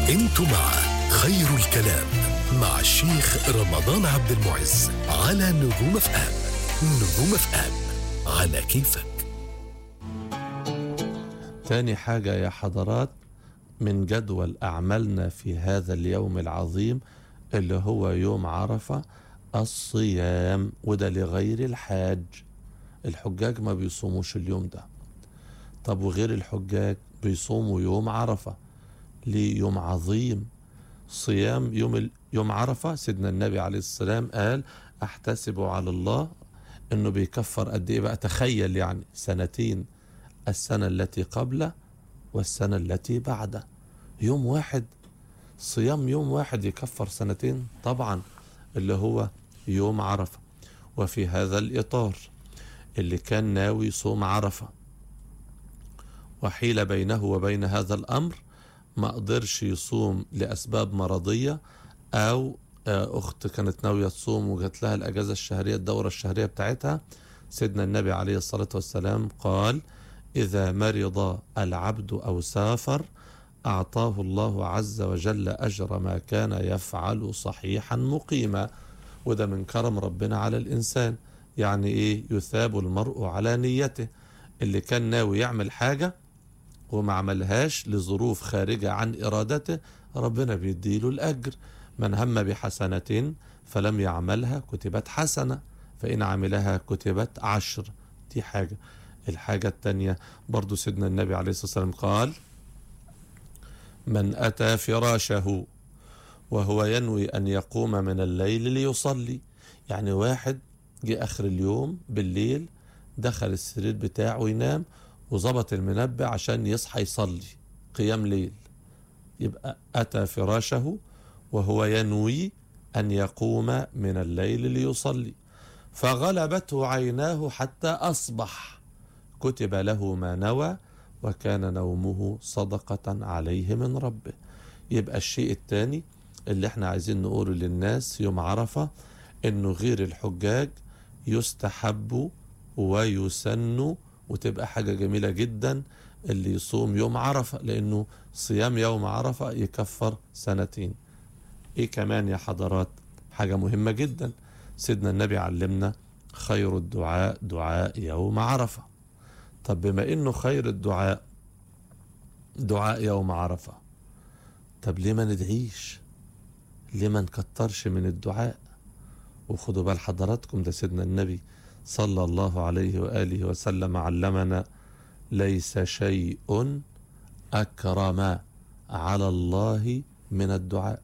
انتم مع خير الكلام مع الشيخ رمضان عبد المعز على نجوم اف ام نجوم اف ام على كيفك تاني حاجة يا حضرات من جدول أعمالنا في هذا اليوم العظيم اللي هو يوم عرفة الصيام وده لغير الحاج الحجاج ما بيصوموش اليوم ده طب وغير الحجاج بيصوموا يوم عرفة ليه يوم عظيم صيام يوم ال... يوم عرفة سيدنا النبي عليه السلام قال احتسب على الله انه بيكفر قد ايه بقى تخيل يعني سنتين السنة التي قبله والسنة التي بعده يوم واحد صيام يوم واحد يكفر سنتين طبعا اللي هو يوم عرفة وفي هذا الإطار اللي كان ناوي صوم عرفة وحيل بينه وبين هذا الأمر ما قدرش يصوم لأسباب مرضية أو أخت كانت ناوية تصوم وجات لها الأجازة الشهرية الدورة الشهرية بتاعتها سيدنا النبي عليه الصلاة والسلام قال إذا مرض العبد أو سافر أعطاه الله عز وجل أجر ما كان يفعل صحيحا مقيما وده من كرم ربنا على الإنسان يعني إيه يثاب المرء على نيته اللي كان ناوي يعمل حاجة وما عملهاش لظروف خارجة عن إرادته ربنا بيديله الأجر من هم بحسنة فلم يعملها كتبت حسنة فإن عملها كتبت عشر دي حاجة الحاجة التانية برضو سيدنا النبي عليه الصلاة والسلام قال من أتى فراشه وهو ينوي أن يقوم من الليل ليصلي يعني واحد جه آخر اليوم بالليل دخل السرير بتاعه ينام وظبط المنبه عشان يصحى يصلي قيام ليل يبقى أتى فراشه وهو ينوي أن يقوم من الليل ليصلي فغلبته عيناه حتى أصبح كتب له ما نوى وكان نومه صدقة عليه من ربه يبقى الشيء الثاني اللي احنا عايزين نقوله للناس يوم عرفة انه غير الحجاج يستحب ويسن وتبقى حاجة جميلة جدا اللي يصوم يوم عرفة لانه صيام يوم عرفة يكفر سنتين ايه كمان يا حضرات حاجة مهمة جدا سيدنا النبي علمنا خير الدعاء دعاء يوم عرفه طب بما انه خير الدعاء دعاء يوم عرفة طب ليه ما ندعيش ليه ما نكترش من الدعاء وخدوا بال حضراتكم ده سيدنا النبي صلى الله عليه وآله وسلم علمنا ليس شيء أكرم على الله من الدعاء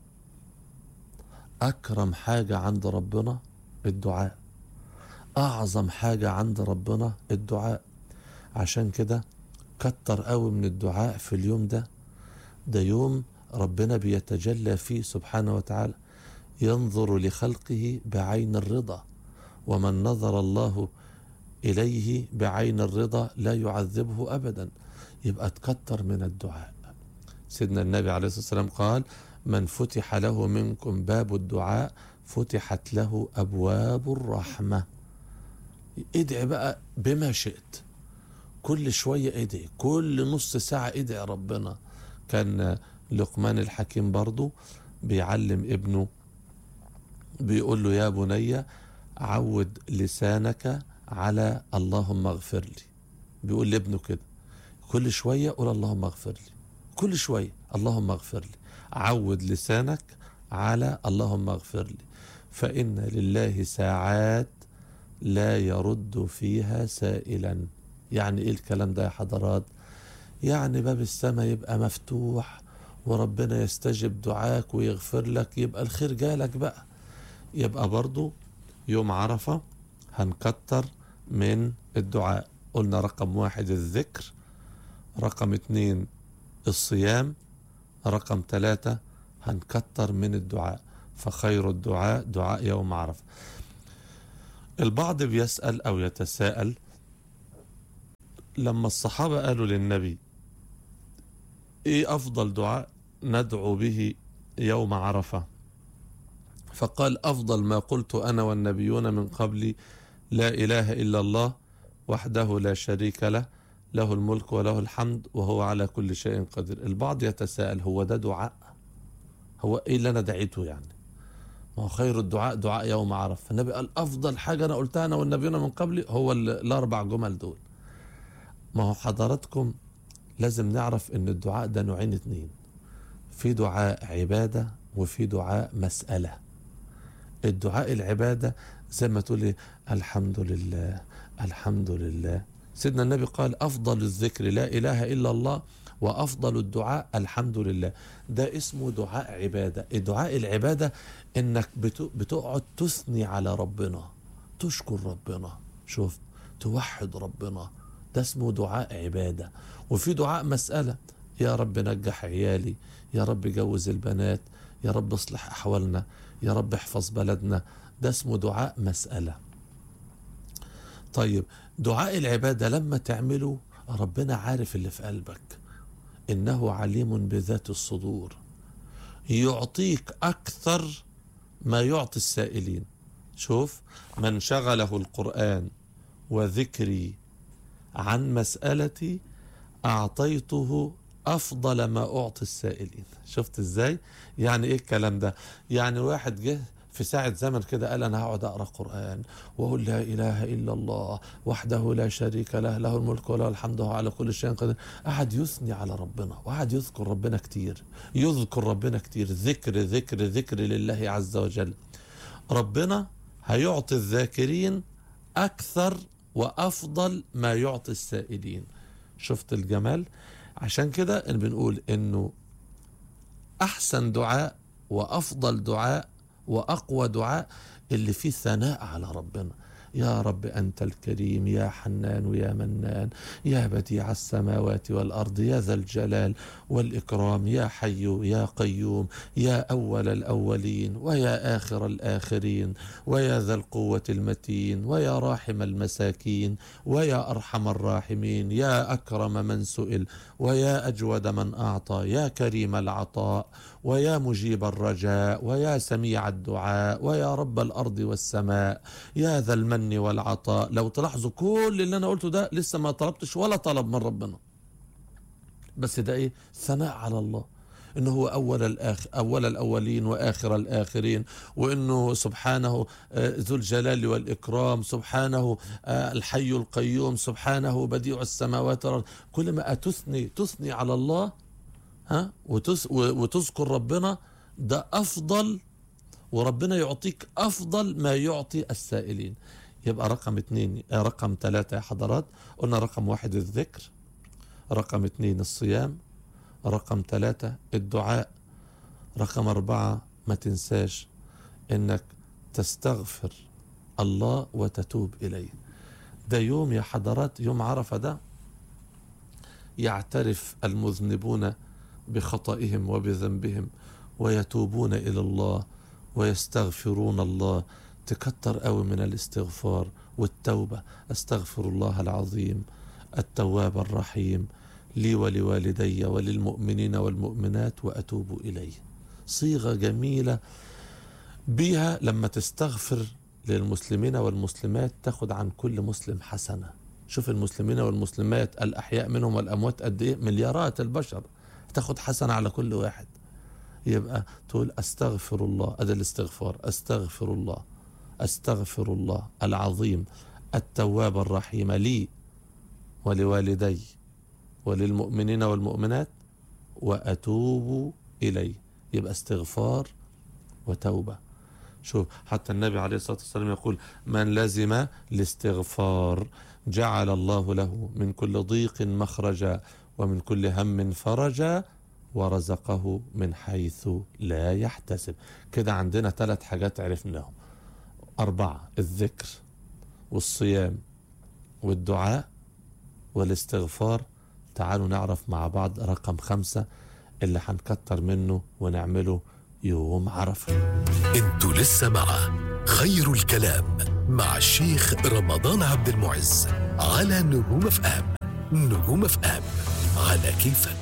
أكرم حاجة عند ربنا الدعاء أعظم حاجة عند ربنا الدعاء عشان كده كتر قوي من الدعاء في اليوم ده ده يوم ربنا بيتجلى فيه سبحانه وتعالى ينظر لخلقه بعين الرضا ومن نظر الله إليه بعين الرضا لا يعذبه أبدا يبقى تكتر من الدعاء سيدنا النبي عليه الصلاة والسلام قال من فتح له منكم باب الدعاء فتحت له أبواب الرحمة ادعي بقى بما شئت كل شوية ادعي كل نص ساعة ادعي ربنا كان لقمان الحكيم برضو بيعلم ابنه بيقول له يا بني عود لسانك على اللهم اغفر لي بيقول لابنه كده كل شوية قول اللهم اغفر لي كل شوية اللهم اغفر لي عود لسانك على اللهم اغفر لي فإن لله ساعات لا يرد فيها سائلا يعني ايه الكلام ده يا حضرات يعني باب السماء يبقى مفتوح وربنا يستجب دعاك ويغفر لك يبقى الخير جالك بقى يبقى برضو يوم عرفة هنكتر من الدعاء قلنا رقم واحد الذكر رقم اتنين الصيام رقم ثلاثة هنكتر من الدعاء فخير الدعاء دعاء يوم عرفة البعض بيسأل أو يتساءل لما الصحابة قالوا للنبي ايه افضل دعاء ندعو به يوم عرفة فقال افضل ما قلت انا والنبيون من قبلي لا اله الا الله وحده لا شريك له له الملك وله الحمد وهو على كل شيء قدير البعض يتساءل هو ده دعاء هو ايه اللي انا دعيته يعني ما هو خير الدعاء دعاء يوم عرف فالنبي قال افضل حاجه انا قلتها انا والنبيون من قبلي هو ال- الاربع جمل دول ما هو حضراتكم لازم نعرف ان الدعاء ده نوعين اتنين في دعاء عباده وفي دعاء مساله الدعاء العباده زي ما تقولي الحمد لله الحمد لله سيدنا النبي قال افضل الذكر لا اله الا الله وافضل الدعاء الحمد لله ده اسمه دعاء عباده الدعاء العباده انك بت- بتقعد تثني على ربنا تشكر ربنا شوف توحد ربنا ده اسمه دعاء عباده وفي دعاء مساله يا رب نجح عيالي يا رب جوز البنات يا رب اصلح احوالنا يا رب احفظ بلدنا ده اسمه دعاء مساله طيب دعاء العباده لما تعمله ربنا عارف اللي في قلبك انه عليم بذات الصدور يعطيك اكثر ما يعطي السائلين شوف من شغله القران وذكري عن مسالتي اعطيته افضل ما اعطي السائلين شفت ازاي يعني ايه الكلام ده يعني واحد جه في ساعة زمن كده قال أنا هقعد أقرأ قرآن وأقول لا إله إلا الله وحده لا شريك له له الملك وله الحمد وهو على كل شيء قدير قعد يثني على ربنا وقعد يذكر ربنا كتير يذكر ربنا كتير ذكر ذكر ذكر لله عز وجل ربنا هيعطي الذاكرين أكثر وأفضل ما يعطي السائلين شفت الجمال عشان كده إن بنقول إنه أحسن دعاء وأفضل دعاء وأقوى دعاء اللي فيه ثناء على ربنا يا رب أنت الكريم يا حنان يا منان يا بديع السماوات والأرض يا ذا الجلال والإكرام يا حي يا قيوم يا أول الأولين ويا آخر الآخرين ويا ذا القوة المتين ويا راحم المساكين ويا أرحم الراحمين يا أكرم من سئل ويا أجود من أعطى يا كريم العطاء ويا مجيب الرجاء ويا سميع الدعاء ويا رب الأرض والسماء يا ذا المن والعطاء لو تلاحظوا كل اللي أنا قلته ده لسه ما طلبتش ولا طلب من ربنا بس ده إيه ثناء على الله انه هو اول الاخر اول الاولين واخر الاخرين وانه سبحانه آه، ذو الجلال والاكرام سبحانه آه، الحي القيوم سبحانه بديع السماوات والارض كل ما تثني تثني على الله ها وتس و- وتذكر ربنا ده افضل وربنا يعطيك افضل ما يعطي السائلين يبقى رقم اتنين آه، رقم ثلاثة يا حضرات قلنا رقم واحد الذكر رقم اتنين الصيام رقم ثلاثة الدعاء رقم أربعة ما تنساش إنك تستغفر الله وتتوب إليه ده يوم يا حضرات يوم عرفة ده يعترف المذنبون بخطئهم وبذنبهم ويتوبون إلى الله ويستغفرون الله تكتر قوي من الاستغفار والتوبة استغفر الله العظيم التواب الرحيم لي ولوالدي وللمؤمنين والمؤمنات وأتوب إليه صيغة جميلة بيها لما تستغفر للمسلمين والمسلمات تاخد عن كل مسلم حسنة شوف المسلمين والمسلمات الأحياء منهم والأموات قد إيه مليارات البشر تاخد حسنة على كل واحد يبقى تقول أستغفر الله هذا الاستغفار أستغفر الله أستغفر الله العظيم التواب الرحيم لي ولوالدي وللمؤمنين والمؤمنات وأتوب إليه يبقى استغفار وتوبة شوف حتى النبي عليه الصلاة والسلام يقول من لزم الاستغفار جعل الله له من كل ضيق مخرجا ومن كل هم فرجا ورزقه من حيث لا يحتسب كده عندنا ثلاث حاجات عرفناهم أربعة الذكر والصيام والدعاء والاستغفار تعالوا نعرف مع بعض رقم خمسة اللي هنكتر منه ونعمله يوم عرفة انتوا لسه مع خير الكلام مع الشيخ رمضان عبد المعز على نجوم اف ام نجوم اف ام على كيفك